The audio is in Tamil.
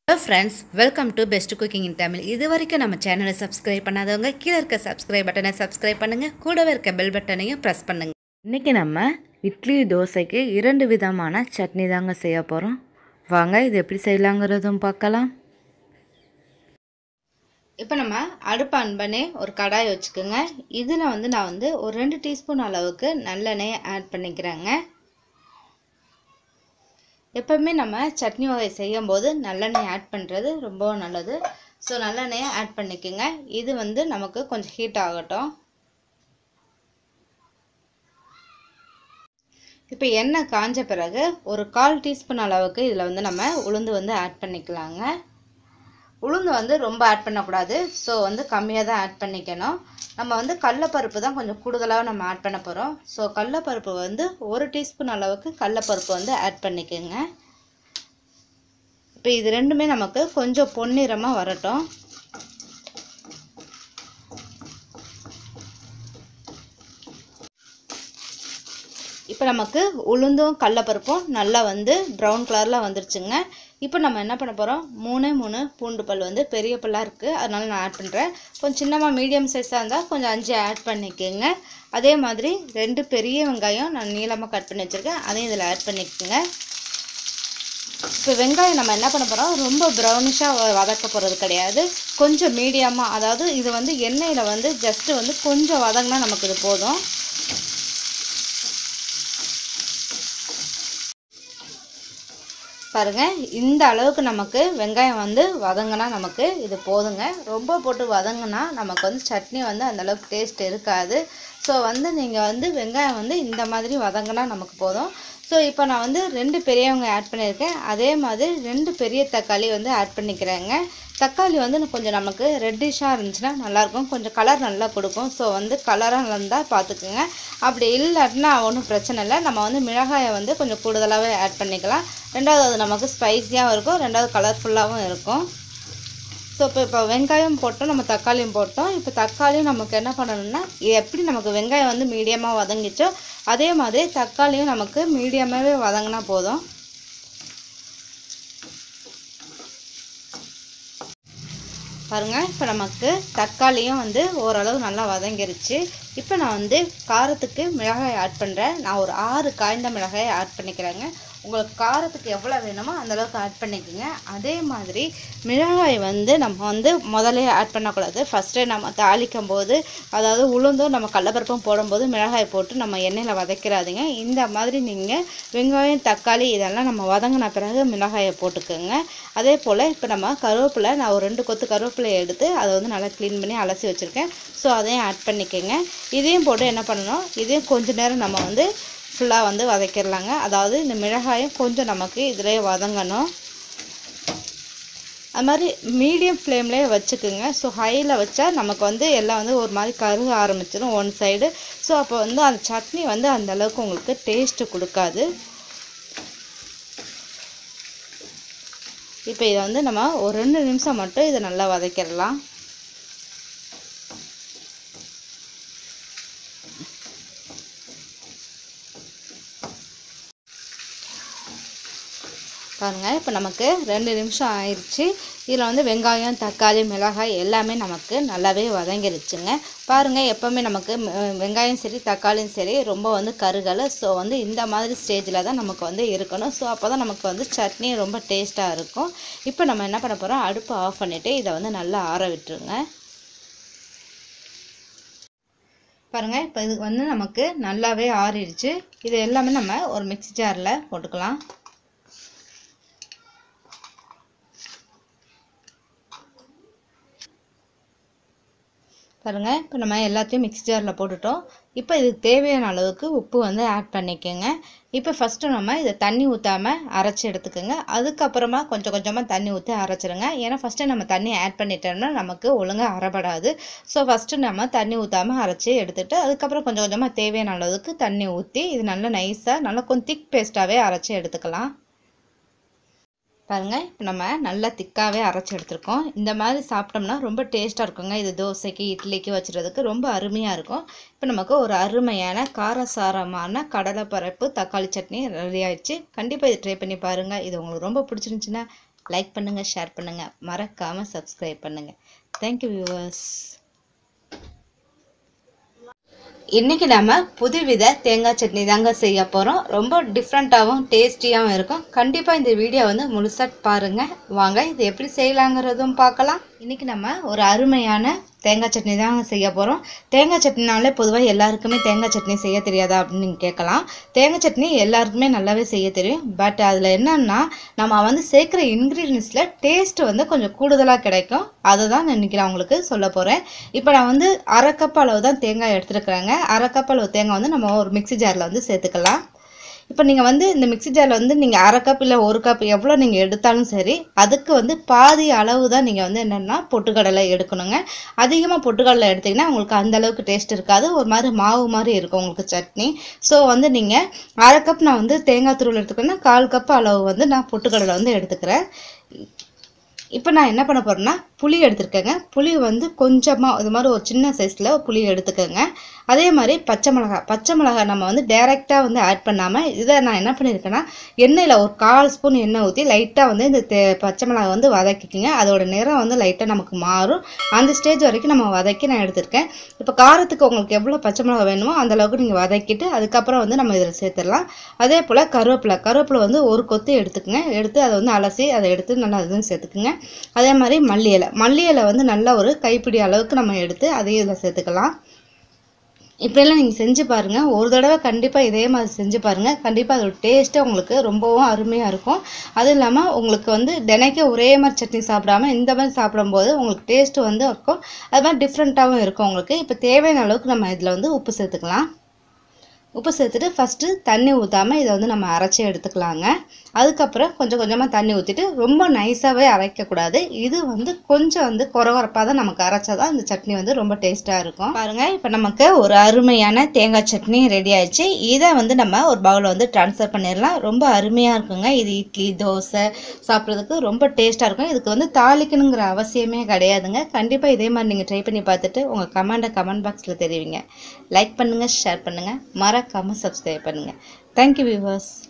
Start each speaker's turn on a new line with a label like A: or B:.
A: hello friends welcome to best cooking in Tamil இது வரைக்கும் நம்ம சேனலை சப்ஸ்கிரைப் பண்ணாதவங்க கீழே இருக்க சப்ஸ்கிரைப் பட்டனை சப்ஸ்கிரைப் பண்ணுங்கள் கூடவே இருக்க பெல் பட்டனையும் ப்ரெஸ் பண்ணுங்கள்
B: இன்றைக்கி நம்ம இட்லி தோசைக்கு இரண்டு விதமான சட்னி தாங்க செய்ய போகிறோம் வாங்க இது எப்படி செய்யலாங்கிறதும் பார்க்கலாம்
A: இப்போ நம்ம அடுப்பு ஆன் பண்ணி ஒரு கடாய் வச்சுக்கோங்க இதில் வந்து நான் வந்து ஒரு ரெண்டு டீஸ்பூன் அளவுக்கு நல்லெண்ணெய் ஆட் பண்ணிக்கிறேங்க எப்பவுமே நம்ம சட்னி வகை செய்யும் போது நல்லெண்ணெய் ஆட் பண்ணுறது ரொம்ப நல்லது ஸோ நல்லெண்ணெயை ஆட் பண்ணிக்கோங்க இது வந்து நமக்கு கொஞ்சம் ஹீட் ஆகட்டும் இப்போ எண்ணெய் காஞ்ச பிறகு ஒரு கால் டீஸ்பூன் அளவுக்கு இதில் வந்து நம்ம உளுந்து வந்து ஆட் பண்ணிக்கலாங்க உளுந்து வந்து ரொம்ப ஆட் பண்ணக்கூடாது ஸோ வந்து கம்மியாக தான் ஆட் பண்ணிக்கணும் நம்ம வந்து கடலப்பருப்பு தான் கொஞ்சம் கூடுதலாக நம்ம ஆட் பண்ண போகிறோம் ஸோ கடலப்பருப்பு வந்து ஒரு டீஸ்பூன் அளவுக்கு கடலப்பருப்பு வந்து ஆட் பண்ணிக்கோங்க இப்போ இது ரெண்டுமே நமக்கு கொஞ்சம் பொன்னிறமாக வரட்டும் இப்போ நமக்கு உளுந்தும் கடலப்பருப்பும் நல்லா வந்து ப்ரௌன் கலரில் வந்துருச்சுங்க இப்போ நம்ம என்ன பண்ண போகிறோம் மூணே மூணு பூண்டு பல் வந்து பெரிய பல்லாக இருக்குது அதனால நான் ஆட் பண்ணுறேன் கொஞ்சம் சின்னமாக மீடியம் சைஸாக இருந்தால் கொஞ்சம் அஞ்சு ஆட் பண்ணிக்கோங்க அதே மாதிரி ரெண்டு பெரிய வெங்காயம் நான் நீளமாக கட் பண்ணி வச்சுருக்கேன் அதையும் இதில் ஆட் பண்ணிக்கோங்க இப்போ வெங்காயம் நம்ம என்ன பண்ண போகிறோம் ரொம்ப ப்ரௌனிஷாக வதக்க போகிறது கிடையாது கொஞ்சம் மீடியமாக அதாவது இது வந்து எண்ணெயில் வந்து ஜஸ்ட்டு வந்து கொஞ்சம் வதங்கினா நமக்கு இது போதும் பாருங்க இந்த அளவுக்கு நமக்கு வெங்காயம் வந்து வதங்கினா நமக்கு இது போதுங்க ரொம்ப போட்டு வதங்கினா நமக்கு வந்து சட்னி வந்து அந்த அளவுக்கு டேஸ்ட் இருக்காது ஸோ வந்து நீங்கள் வந்து வெங்காயம் வந்து இந்த மாதிரி வதங்கினா நமக்கு போதும் ஸோ இப்போ நான் வந்து ரெண்டு பெரியவங்க ஆட் பண்ணியிருக்கேன் அதே மாதிரி ரெண்டு பெரிய தக்காளி வந்து ஆட் பண்ணிக்கிறேங்க தக்காளி வந்து கொஞ்சம் நமக்கு ரெட்டிஷாக இருந்துச்சுன்னா நல்லாயிருக்கும் கொஞ்சம் கலர் நல்லா கொடுக்கும் ஸோ வந்து கலராக இருந்தால் பார்த்துக்குங்க அப்படி இல்லாட்டினா ஒன்றும் பிரச்சனை இல்லை நம்ம வந்து மிளகாயை வந்து கொஞ்சம் கூடுதலாகவே ஆட் பண்ணிக்கலாம் ரெண்டாவது அது நமக்கு ஸ்பைஸியாகவும் இருக்கும் ரெண்டாவது கலர்ஃபுல்லாகவும் இருக்கும் ஸோ இப்போ இப்போ வெங்காயம் போட்டோம் நம்ம தக்காளியும் போட்டோம் இப்போ தக்காளியும் நமக்கு என்ன பண்ணணும்னா எப்படி நமக்கு வெங்காயம் வந்து மீடியமாக வதங்கிச்சோ அதே மாதிரி தக்காளியும் நமக்கு மீடியமாகவே வதங்கினா போதும் பாருங்கள் இப்போ நமக்கு தக்காளியும் வந்து ஓரளவு நல்லா வதங்கிருச்சு இப்போ நான் வந்து காரத்துக்கு மிளகாய் ஆட் பண்ணுறேன் நான் ஒரு ஆறு காய்ந்த மிளகாயை ஆட் பண்ணிக்கிறேங்க உங்களுக்கு காரத்துக்கு எவ்வளோ வேணுமோ அந்தளவுக்கு ஆட் பண்ணிக்கோங்க அதே மாதிரி மிளகாய் வந்து நம்ம வந்து முதலே ஆட் பண்ணக்கூடாது ஃபஸ்ட்டே நம்ம தாளிக்கும் போது அதாவது உளுந்தும் நம்ம கடலப்பருப்பும் போடும்போது மிளகாய் போட்டு நம்ம எண்ணெயில் வதக்கிறாதீங்க இந்த மாதிரி நீங்கள் வெங்காயம் தக்காளி இதெல்லாம் நம்ம வதங்கின பிறகு மிளகாயை போட்டுக்கோங்க அதே போல் இப்போ நம்ம கருவேப்பிலை நான் ஒரு ரெண்டு கொத்து கருவேப்பிலை எடுத்து அதை வந்து நல்லா க்ளீன் பண்ணி அலசி வச்சுருக்கேன் ஸோ அதையும் ஆட் பண்ணிக்கோங்க இதையும் போட்டு என்ன பண்ணணும் இதையும் கொஞ்ச நேரம் நம்ம வந்து ஃபுல்லாக வந்து வதக்கிடலாங்க அதாவது இந்த மிளகாயும் கொஞ்சம் நமக்கு இதிலே வதங்கணும் அது மாதிரி மீடியம் ஃப்ளேம்லேயே வச்சுக்குங்க ஸோ ஹையில் வச்சா நமக்கு வந்து எல்லாம் வந்து ஒரு மாதிரி கருக ஆரம்பிச்சிடும் ஒன் சைடு ஸோ அப்போ வந்து அந்த சட்னி வந்து அந்த அளவுக்கு உங்களுக்கு டேஸ்ட்டு கொடுக்காது இப்போ இதை வந்து நம்ம ஒரு ரெண்டு நிமிஷம் மட்டும் இதை நல்லா வதக்கிடலாம் பாருங்கள் இப்போ நமக்கு ரெண்டு நிமிஷம் ஆயிடுச்சு இதில் வந்து வெங்காயம் தக்காளி மிளகாய் எல்லாமே நமக்கு நல்லாவே வதங்கிருச்சுங்க பாருங்கள் எப்போவுமே நமக்கு வெங்காயம் சரி தக்காளியும் சரி ரொம்ப வந்து கருகலை ஸோ வந்து இந்த மாதிரி ஸ்டேஜில் தான் நமக்கு வந்து இருக்கணும் ஸோ அப்போ தான் நமக்கு வந்து சட்னி ரொம்ப டேஸ்ட்டாக இருக்கும் இப்போ நம்ம என்ன பண்ண போகிறோம் அடுப்பு ஆஃப் பண்ணிவிட்டு இதை வந்து நல்லா ஆற விட்டுருங்க பாருங்கள் இப்போ இது வந்து நமக்கு நல்லாவே ஆறிடுச்சு இது எல்லாமே நம்ம ஒரு மிக்ஸி ஜாரில் போட்டுக்கலாம் பாருங்கள் இப்போ நம்ம எல்லாத்தையும் மிக்ஸ் ஜாரில் போட்டுட்டோம் இப்போ இதுக்கு தேவையான அளவுக்கு உப்பு வந்து ஆட் பண்ணிக்கோங்க இப்போ ஃபஸ்ட்டு நம்ம இதை தண்ணி ஊற்றாமல் அரைச்சி எடுத்துக்கோங்க அதுக்கப்புறமா கொஞ்சம் கொஞ்சமாக தண்ணி ஊற்றி அரைச்சிருங்க ஏன்னா ஃபஸ்ட்டு நம்ம தண்ணி ஆட் பண்ணிட்டோம்னா நமக்கு ஒழுங்காக அரைபடாது ஸோ ஃபஸ்ட்டு நம்ம தண்ணி ஊற்றாமல் அரைச்சி எடுத்துகிட்டு அதுக்கப்புறம் கொஞ்சம் கொஞ்சமாக தேவையான அளவுக்கு தண்ணி ஊற்றி இது நல்லா நைஸாக நல்லா கொஞ்சம் திக் பேஸ்ட்டாகவே அரைச்சி எடுத்துக்கலாம் பாருங்கள் இப்போ நம்ம நல்லா திக்காகவே அரைச்சி எடுத்துருக்கோம் இந்த மாதிரி சாப்பிட்டோம்னா ரொம்ப டேஸ்ட்டாக இருக்குங்க இது தோசைக்கு இட்லிக்கு வச்சுறதுக்கு ரொம்ப அருமையாக இருக்கும் இப்போ நமக்கு ஒரு அருமையான காரசாரமான கடலைப்பருப்பு தக்காளி சட்னி ரெடி ஆயிடுச்சு கண்டிப்பாக இது ட்ரை பண்ணி பாருங்கள் இது உங்களுக்கு ரொம்ப பிடிச்சிருந்துச்சின்னா லைக் பண்ணுங்கள் ஷேர் பண்ணுங்கள் மறக்காமல் சப்ஸ்கிரைப் பண்ணுங்கள் தேங்க்யூ வியூவர்ஸ் இன்னைக்கு நம்ம புதுவித தேங்காய் சட்னி தாங்க செய்ய போகிறோம் ரொம்ப டிஃப்ரெண்ட்டாகவும் டேஸ்டியாகவும் இருக்கும் கண்டிப்பாக இந்த வீடியோ வந்து முழுசாக பாருங்கள் வாங்க இது எப்படி செய்யலாங்கிறதும் பார்க்கலாம் இன்னைக்கு நம்ம ஒரு அருமையான தேங்காய் சட்னி தாங்க செய்ய போகிறோம் தேங்காய் சட்னினாலே பொதுவாக எல்லாருக்குமே தேங்காய் சட்னி செய்ய தெரியாதா அப்படின்னு நீங்கள் கேட்கலாம் தேங்காய் சட்னி எல்லாருக்குமே நல்லாவே செய்ய தெரியும் பட் அதில் என்னன்னா நம்ம வந்து சேர்க்குற இன்க்ரீடியன்ஸில் டேஸ்ட் வந்து கொஞ்சம் கூடுதலாக கிடைக்கும் அதை தான் நான் இன்னைக்கு நான் உங்களுக்கு சொல்ல போகிறேன் இப்போ நான் வந்து அரை கப் அளவு தான் தேங்காய் எடுத்துருக்குறேங்க அரை கப் அளவு தேங்காய் வந்து நம்ம ஒரு மிக்ஸி ஜாரில் வந்து சேர்த்துக்கலாம் இப்போ நீங்கள் வந்து இந்த மிக்ஸி ஜாரில் வந்து நீங்கள் அரை கப் இல்லை ஒரு கப் எவ்வளோ நீங்கள் எடுத்தாலும் சரி அதுக்கு வந்து பாதி அளவு தான் நீங்கள் வந்து என்னென்னா பொட்டுக்கடலை எடுக்கணுங்க அதிகமாக பொட்டுக்கடலை எடுத்தீங்கன்னா உங்களுக்கு அந்த அளவுக்கு டேஸ்ட் இருக்காது ஒரு மாதிரி மாவு மாதிரி இருக்கும் உங்களுக்கு சட்னி ஸோ வந்து நீங்கள் அரை கப் நான் வந்து தேங்காய் துருவல் எடுத்துக்கிறேன்னா கால் கப் அளவு வந்து நான் பொட்டுக்கடலை வந்து எடுத்துக்கிறேன் இப்போ நான் என்ன பண்ண போகிறேன்னா புளி எடுத்துருக்கேங்க புளி வந்து கொஞ்சமாக இது மாதிரி ஒரு சின்ன சைஸில் புளி எடுத்துக்கோங்க அதே மாதிரி பச்சை மிளகாய் பச்சை மிளகாய் நம்ம வந்து டைரெக்டாக வந்து ஆட் பண்ணாமல் இதை நான் என்ன பண்ணியிருக்கேன்னா எண்ணெயில் ஒரு கால் ஸ்பூன் எண்ணெய் ஊற்றி லைட்டாக வந்து இந்த தே பச்சை மிளகாய் வந்து வதக்கிக்கோங்க அதோட நிறம் வந்து லைட்டாக நமக்கு மாறும் அந்த ஸ்டேஜ் வரைக்கும் நம்ம வதக்கி நான் எடுத்திருக்கேன் இப்போ காரத்துக்கு உங்களுக்கு எவ்வளோ பச்சை மிளகாய் வேணுமோ அந்த அளவுக்கு நீங்கள் வதக்கிட்டு அதுக்கப்புறம் வந்து நம்ம இதில் சேர்த்துடலாம் அதே போல் கருவேப்பிலை கருவேப்பிலை வந்து ஒரு கொத்து எடுத்துக்கோங்க எடுத்து அதை வந்து அலசி அதை எடுத்து நல்லா இதுவும் சேர்த்துக்குங்க அதே மாதிரி மல்லி இலை மல்லி இலை வந்து நல்லா ஒரு கைப்பிடி அளவுக்கு நம்ம எடுத்து அதையும் இதில் சேர்த்துக்கலாம் இப்படியெல்லாம் நீங்கள் செஞ்சு பாருங்கள் ஒரு தடவை கண்டிப்பாக இதே மாதிரி செஞ்சு பாருங்கள் கண்டிப்பாக அதோட டேஸ்ட்டு உங்களுக்கு ரொம்பவும் அருமையாக இருக்கும் அதுவும் இல்லாமல் உங்களுக்கு வந்து தினைக்கும் ஒரே மாதிரி சட்னி சாப்பிடாம இந்த மாதிரி சாப்பிடும்போது உங்களுக்கு டேஸ்ட்டு வந்து இருக்கும் அது மாதிரி டிஃப்ரெண்ட்டாகவும் இருக்கும் உங்களுக்கு இப்போ தேவையான அளவுக்கு நம்ம இதில் வந்து உப்பு சேர்த்துக்கலாம் உப்பு சேர்த்துட்டு ஃபஸ்ட்டு தண்ணி ஊற்றாமல் இதை வந்து நம்ம அரைச்சி எடுத்துக்கலாங்க அதுக்கப்புறம் கொஞ்சம் கொஞ்சமாக தண்ணி ஊற்றிட்டு ரொம்ப நைஸாகவே அரைக்கக்கூடாது இது வந்து கொஞ்சம் வந்து குறகுறப்பாக தான் நமக்கு அரைச்சா தான் இந்த சட்னி வந்து ரொம்ப டேஸ்ட்டாக இருக்கும் பாருங்கள் இப்போ நமக்கு ஒரு அருமையான தேங்காய் சட்னி ரெடி ஆயிடுச்சு இதை வந்து நம்ம ஒரு பவுலில் வந்து ட்ரான்ஸ்ஃபர் பண்ணிடலாம் ரொம்ப அருமையாக இருக்குங்க இது இட்லி தோசை சாப்பிட்றதுக்கு ரொம்ப டேஸ்ட்டாக இருக்கும் இதுக்கு வந்து தாளிக்கணுங்கிற அவசியமே கிடையாதுங்க கண்டிப்பாக இதே மாதிரி நீங்கள் ட்ரை பண்ணி பார்த்துட்டு உங்கள் கமெண்ட்டை கமெண்ட் பாக்ஸில் தெரிவிங்க லைக் பண்ணுங்கள் ஷேர் பண்ணுங்கள் மறக்காமல் சப்ஸ்கிரைப் பண்ணுங்கள் தேங்க்யூ வியூவர்ஸ்